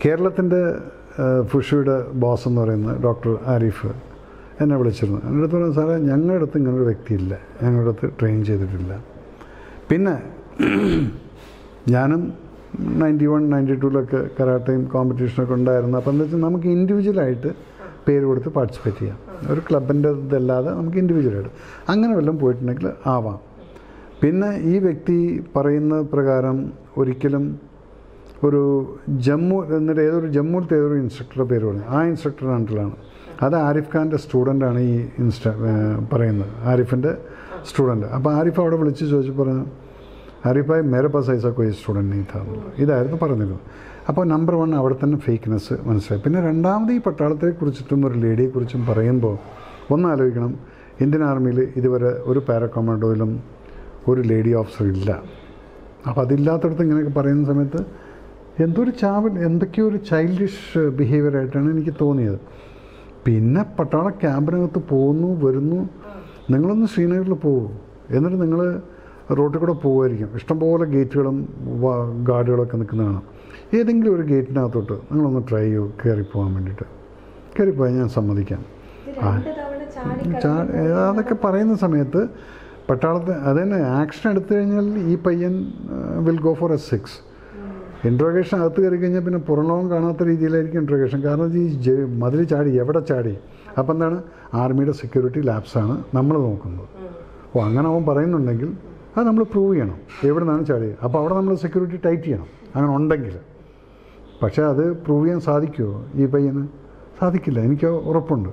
കേരളത്തിൻ്റെ ഫുഷിയുടെ ബോസ് എന്ന് പറയുന്ന ഡോക്ടർ ആരിഫ് എന്നെ വിളിച്ചിരുന്നു എൻ്റെ അടുത്ത് പറഞ്ഞു സാറേ ഞങ്ങളുടെ അടുത്ത് ഇങ്ങനൊരു വ്യക്തിയില്ല ഞങ്ങളുടെ അടുത്ത് ട്രെയിൻ ചെയ്തിട്ടില്ല പിന്നെ ഞാനും നയൻറ്റി വൺ നയൻറ്റി ടൂലൊക്കെ കരാട്ടയും കോമ്പറ്റീഷനൊക്കെ ഉണ്ടായിരുന്നു അപ്പം എന്താ വെച്ചാൽ നമുക്ക് ഇൻഡിവിജ്വലായിട്ട് പേര് കൊടുത്ത് പാർട്ടിസിപ്പേറ്റ് ചെയ്യാം ഒരു ക്ലബിൻ്റെ ഇതല്ലാതെ നമുക്ക് ഇൻഡിവിജ്വലായിട്ട് അങ്ങനെ വല്ലതും പോയിട്ടുണ്ടെങ്കിൽ ആവാം പിന്നെ ഈ വ്യക്തി പറയുന്ന പ്രകാരം ഒരിക്കലും ഒരു ജമ്മു എന്നിട്ട് ഏതൊരു ജമ്മുവിലത്തെ ഏതൊരു ഇൻസ്ട്രക്ടറുടെ പേര് പറഞ്ഞു ആ ഇൻസ്ട്രക്ടറുടെ അണ്ടറിലാണ് അത് ആരിഫ് ഖാൻ്റെ സ്റ്റുഡൻ്റാണ് ഈ ഇൻസ്റ്റ ഏഹ് പറയുന്നത് ആരിഫിൻ്റെ സ്റ്റുഡൻറ്റ് അപ്പോൾ ആരിഫ് അവിടെ വിളിച്ച് ചോദിച്ചു പറഞ്ഞു ആരിഫായി മേരെ പാസ് ഐസ കോയി സ്റ്റുഡൻറ്റ് നീ താ ഇതായിരുന്നു പറഞ്ഞിരുന്നത് അപ്പോൾ നമ്പർ വൺ അവിടെ തന്നെ ഫേക്ക്നെസ് മനസ്സിലായി പിന്നെ രണ്ടാമത് ഈ പട്ടാളത്തെക്കുറിച്ചിട്ടും ഒരു ലേഡിയെക്കുറിച്ചും പറയുമ്പോൾ ഒന്ന് ആലോചിക്കണം ഇന്ത്യൻ ആർമിയിൽ ഇതുവരെ ഒരു പാരക്കമാൻഡോയിലും ഒരു ലേഡി ഓഫീസർ ഇല്ല അപ്പോൾ അതില്ലാത്തടത്ത് ഇങ്ങനെയൊക്കെ പറയുന്ന സമയത്ത് എന്തോ ഒരു ചാവൽ എന്തൊക്കെയോ ഒരു ചൈൽഡിഷ് ബിഹേവിയർ ആയിട്ടാണ് എനിക്ക് തോന്നിയത് പിന്നെ പട്ടാള ക്യാമ്പിനകത്ത് പോകുന്നു വരുന്നു നിങ്ങളൊന്ന് ശ്രീനഗറിൽ പോകും എന്നിട്ട് നിങ്ങൾ റോട്ടിൽ കൂടെ പോകുമായിരിക്കും ഇഷ്ടംപോലെ ഗേറ്റുകളും വ- ഗാർഡുകളൊക്കെ നിൽക്കുന്നതാണ് ഏതെങ്കിലും ഒരു ഗേറ്റിനകത്തോട്ട് നിങ്ങളൊന്ന് ട്രൈ ചെയ്യൂ കയറി പോകാൻ വേണ്ടിയിട്ട് കയറിപ്പോയാൽ ഞാൻ സമ്മതിക്കാം ഇത് രണ്ട് തവണ ചാടി ചാ- അതൊക്കെ പറയുന്ന സമയത്ത് പട്ടാളത്തെ അത് തന്നെ ആക്ഷൻ എടുത്തു കഴിഞ്ഞാൽ ഈ പയ്യൻ will go for a six interrogation അകത്ത് കയറി കഴിഞ്ഞാൽ പിന്നെ പുറം ലോകം കാണാത്ത രീതിയിലായിരിക്കും ഇൻട്രോഗേഷൻ കാരണം ഈ ജെ- മതിൽ ചാടി എവിടെ ചാടി അപ്പം എന്താണ് ആർമിയുടെ സെക്യൂരിറ്റി ലാബ്സാണ് നമ്മൾ നോക്കുന്നത് ഓ അങ്ങനെ അവൻ പറയുന്നുണ്ടെങ്കിൽ അത് നമ്മൾ പ്രൂവ് ചെയ്യണം എവിടെ നിന്നാണ് ചാടിയത് അപ്പോൾ അവിടെ നമ്മൾ സെക്യൂരിറ്റി ടൈറ്റ് ചെയ്യണം അങ്ങനെ ഉണ്ടെങ്കിൽ പക്ഷേ അത് പ്രൂവ് ചെയ്യാൻ സാധിക്കുമോ ഈ പയ്യന് സാധിക്കില്ല എനിക്ക് ഉറപ്പുണ്ട്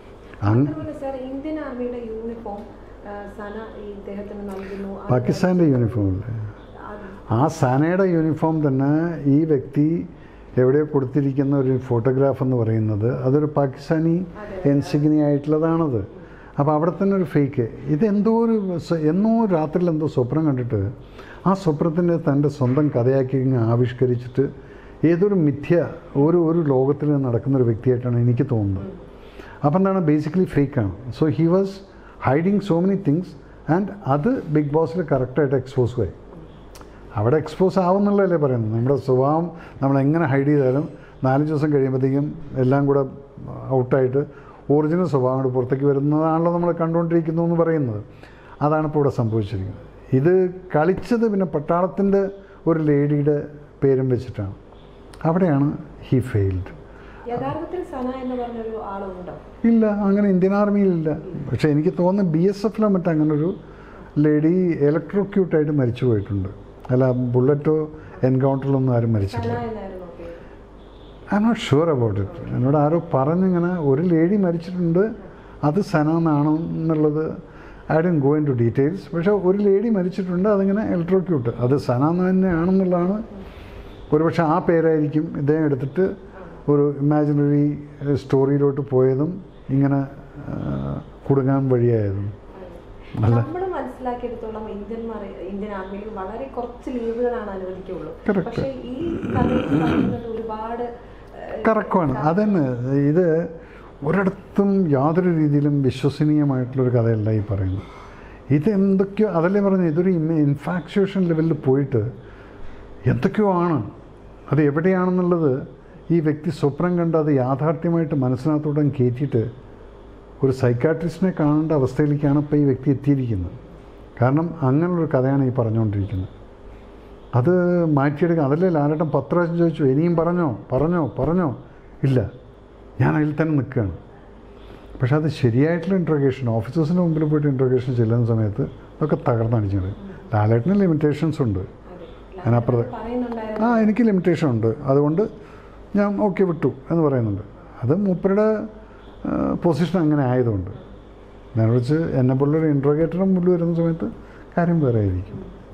അങ് അതുപോലെ സാർ ഇന്ത്യൻ ആർമിയുടെ യൂണിഫോം ആ, സന ഈ ഇദ്ദേഹത്തിന് നൽകുന്നു അത് പാകിസ്ഥാൻ്റെ യൂണിഫോം അല്ലേ അത് ആ സനയുടെ യൂണിഫോം തന്നെ ഈ വ്യക്തി എവിടെയോ കൊടുത്തിരിക്കുന്ന ഒരു ഫോട്ടോഗ്രാഫ് എന്ന് പറയുന്നത് അതൊരു പാകിസ്ഥാനി എൻസിഗ്നി ആയിട്ടുള്ളതാണത് അപ്പോൾ അവിടെ തന്നെ ഒരു ഫേക്ക് ഇത് എന്തോ ഒരു സ- എന്നോ രാത്രിയിൽ എന്തോ സ്വപ്നം കണ്ടിട്ട് ആ സ്വപ്നത്തിൻ്റെ തൻ്റെ സ്വന്തം കഥയാക്കി ഇങ്ങ് ആവിഷ്കരിച്ചിട്ട് ഏതൊരു മിഥ്യ ഒരു ഒരു ലോകത്തിൽ നടക്കുന്ന ഒരു വ്യക്തിയായിട്ടാണ് എനിക്ക് തോന്നുന്നത് അപ്പം എന്താണ് ബേസിക്കലി ഫേക്കാണ് so he was hiding so many things and അത് ബിഗ് ബോസിൽ കറക്റ്റായിട്ട് എക്സ്പോസ് ആയി അവിടെ എക്സ്പോസ് ആവുന്നുള്ളതല്ലേ പറയുന്നത് നമ്മുടെ സ്വഭാവം നമ്മൾ എങ്ങനെ ഹൈഡ് ചെയ്താലും നാലഞ്ച് ദിവസം കഴിയുമ്പോഴത്തേക്കും എല്ലാം കൂടെ ഔട്ടായിട്ട് ഒറിജിനൽ സ്വഭാവം കൂടെ പുറത്തേക്ക് വരുന്നതാണല്ലോ നമ്മൾ കണ്ടുകൊണ്ടിരിക്കുന്നു എന്ന് പറയുന്നത് അതാണ് ഇപ്പോൾ ഇവിടെ സംഭവിച്ചിരിക്കുന്നത് ഇത് കളിച്ചത് പിന്നെ പട്ടാളത്തിൻ്റെ ഒരു ലേഡിയുടെ പേരും വെച്ചിട്ടാണ് അവിടെയാണ് ഹി ഫെയിൽഡ് യഥാർത്ഥത്തിൽ സന എന്ന് പറഞ്ഞൊരു ആളുണ്ടോ ഇല്ല അങ്ങനെ ഇന്ത്യൻ ആർമിയിലില്ല പക്ഷേ എനിക്ക് തോന്നുന്നു ബി എസ് എഫിലോ മറ്റോ അങ്ങനൊരു ലേഡി ഇലക്ട്രോക്യൂട്ടായിട്ട് മരിച്ചു പോയിട്ടുണ്ട് അല്ല ബുള്ളറ്റോ എൻകൗണ്ടറിലൊന്നും ആരും സന മരിച്ചിട്ടില്ല എന്നായിരുന്നു പേര് I'm not sure about it എന്നോട് ആരോ പറഞ്ഞിങ്ങനെ ഒരു ലേഡി മരിച്ചിട്ടുണ്ട് അത് സന എന്നാണോ എന്നുള്ളത് I don't go into details പക്ഷേ ഒരു ലേഡി മരിച്ചിട്ടുണ്ട് അതിങ്ങനെ ഇലക്ട്രോക്യൂട്ട് അത് സന എന്ന് തന്നെയാണെന്നുള്ളതാണ് ഒരുപക്ഷെ ആ പേരായിരിക്കും ഇദ്ദേഹം എടുത്തിട്ട് ഒരു ഇമാജിനറി സ്റ്റോറിയിലോട്ട് പോയതും ഇങ്ങനെ ആ, കുടുങ്ങാൻ വഴിയായതും അല്ല. നമ്മൾ മനസ്സിലാക്കിയെടുത്തോളം ഇന്ത്യന്മാർ ഇന്ത്യൻ ആർമിയിൽ വളരെ കുറച്ച് ലീവുകളാണ് അനുവദിക്കുള്ളൂ Correct. പക്ഷേ ഈ കഥയിൽ പറയുന്നത് ഒരുപാട് ഏഹ്, കറക്റ്റാണ് അതന്നെ ഇത് ഒരിടത്തും യാതൊരു രീതിയിലും വിശ്വസനീയമായിട്ടുള്ളൊരു കഥയല്ല ഈ പറയുന്നത് ഇത് എന്തൊക്കെയോ അതല്ലേ പറഞ്ഞത് ഇതൊരു ഇൻഫാക്ച്വേഷൻ ലെവലിൽ പോയിട്ട് എന്തൊക്കെയോ ആണ് അത് എവിടെയാണെന്നുള്ളത് ഈ വ്യക്തി സ്വപ്നം കണ്ട് അത് യാഥാർത്ഥ്യമായിട്ട് മനസ്സിനകത്തോടെ കയറ്റിയിട്ട് ഒരു സൈക്കാട്രിസ്റ്റിനെ കാണേണ്ട അവസ്ഥയിലേക്കാണ് ഇപ്പോൾ ഈ വ്യക്തി എത്തിയിരിക്കുന്നത് കാരണം അങ്ങനെയുള്ളൊരു കഥയാണ് ഈ പറഞ്ഞുകൊണ്ടിരിക്കുന്നത് അത് മാറ്റിയെടുക്കുക അതല്ലേ ലാലേട്ടൻ പത്ത് പ്രാവശ്യം ചോദിച്ചു ഇനിയും പറഞ്ഞോ പറഞ്ഞോ പറഞ്ഞോ ഇല്ല ഞാൻ അതിൽ തന്നെ നിൽക്കുകയാണ് പക്ഷെ അത് ശരിയായിട്ടുള്ള ഇൻട്രോഗേഷൻ ഓഫീസേഴ്സിൻ്റെ മുമ്പിൽ പോയിട്ട് ഇൻട്രോഗേഷൻ ചെല്ലുന്ന സമയത്ത് അതൊക്കെ തകർന്നടിച്ചത് ലാലേട്ടന് ലിമിറ്റേഷൻസ് ഉണ്ട് അതെ. അതിനപ്പുറത്ത് പറയുന്നുണ്ടായിരുന്നു ആ എനിക്ക് ലിമിറ്റേഷൻ ഉണ്ട് അതുകൊണ്ട് ഞാൻ ഓക്കെ വിട്ടു എന്ന് പറയുന്നുണ്ട് അത് മൂപ്പരുടെ പൊസിഷൻ അങ്ങനെ ആയതുകൊണ്ട് നേരെ വെച്ച് എന്നെ പോലുള്ളൊരു ഇൻട്രോഗേറ്ററുടെ മുമ്പിൽ വരുന്ന സമയത്ത് കാര്യം വേറെ ആയിരിക്കും